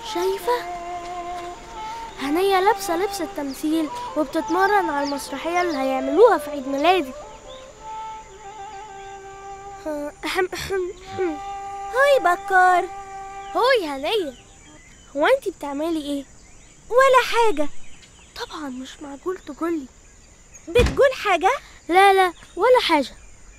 شايفة هنية لابسة لبس التمثيل وبتتمرن على المسرحية اللي هيعملوها في عيد ميلادي هاي بكار هوي هنية هو انتي بتعملي ايه؟ ولا حاجة طبعا مش معقول تقولي بتقول حاجة لا لا ولا حاجة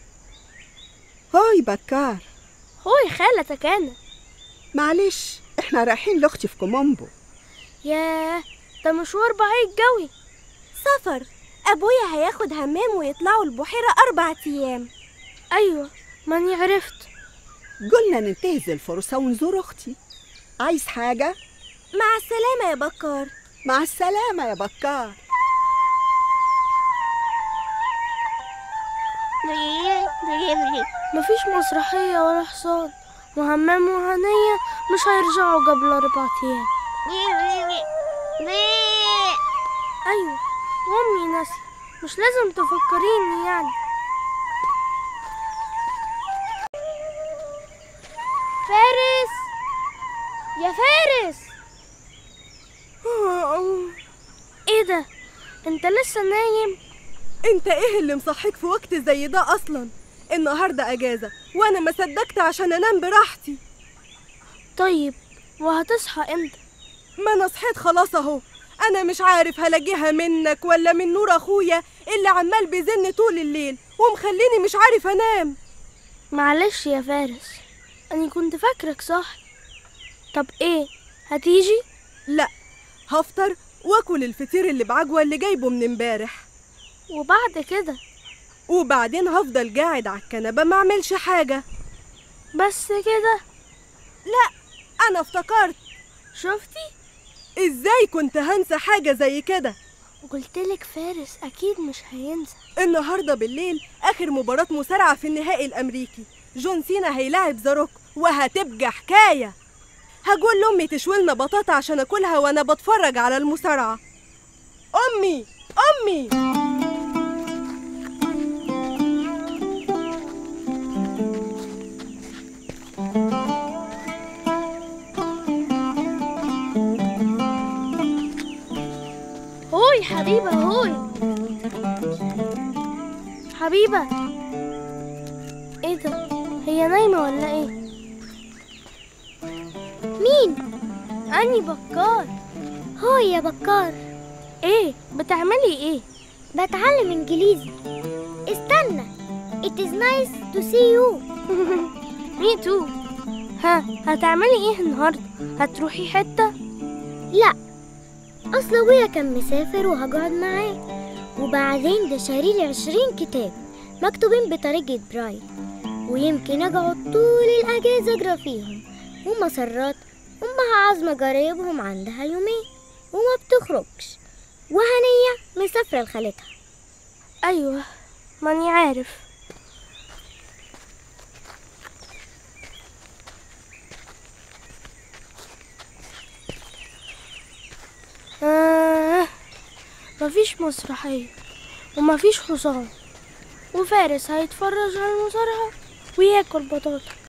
هاي بكار هوي خالتك انا معلش احنا رايحين لاختي في كومومبو ياه ده مشوار بعيد قوي سفر أبويا هياخد همام ويطلعوا البحيرة أربع أيام ايوه ماني عرفت قلنا ننتهز الفرصة ونزور اختي عايز حاجة؟ مع السلامة يا بكار مع السلامة يا بكار مفيش مسرحية ولا حصان وهمام وهنية مش هيرجعوا قبل أربع أيام أيوة وأمي ناسي مش لازم تفكريني يعني فارس يا فارس ايه ده انت لسه نايم انت ايه اللي مصحيك في وقت زي ده اصلا النهارده اجازه وانا ما صدقت عشان انام براحتي طيب وهتصحى امتى ما انا صحيت خلاص اهو انا مش عارف هلاقيها منك ولا من نور اخويا اللي عمال بيزن طول الليل ومخليني مش عارف انام معلش يا فارس أنا كنت فاكرك صح طب إيه هتيجي؟ لا هفطر واكل الفطير اللي بعجوه اللي جايبه من امبارح وبعد كده وبعدين هفضل قاعد على الكنبه ما اعملش حاجه بس كده لا انا افتكرت شفتي؟ ازاي كنت هنسى حاجه زي كده قلتلك فارس أكيد مش هينسى النهارده بالليل اخر مباراه مصارعه في النهائي الامريكي جون سينا هيلاعب زاروك وهتبقى حكايه هقول لامي تشوي لنا بطاطا عشان اكلها وانا بتفرج على المصارعه امي امي هوي حبيبة هوي حبيبة ايه ده هي نايمة ولا ايه مين اني بكار هو يا بكار ايه بتعملي ايه بتعلم انجليزي استنى It is nice to see you مي تو ها هتعملي ايه النهارده هتروحي حتة لا اصل ابويا كان مسافر وهقعد معاه وبعدين ده شاريلي عشرين كتاب مكتوبين بطريقة برايل ويمكن اقعد طول الاجازة اقرا فيهم ومسرات امها عازمة قرايبهم عندها يومين وما بتخرجش وهنية مسافرة لخالتها ايوه ماني عارف آه مفيش مسرحية ومفيش حصان وفارس هيتفرج على المصارعة وياكل بطاطا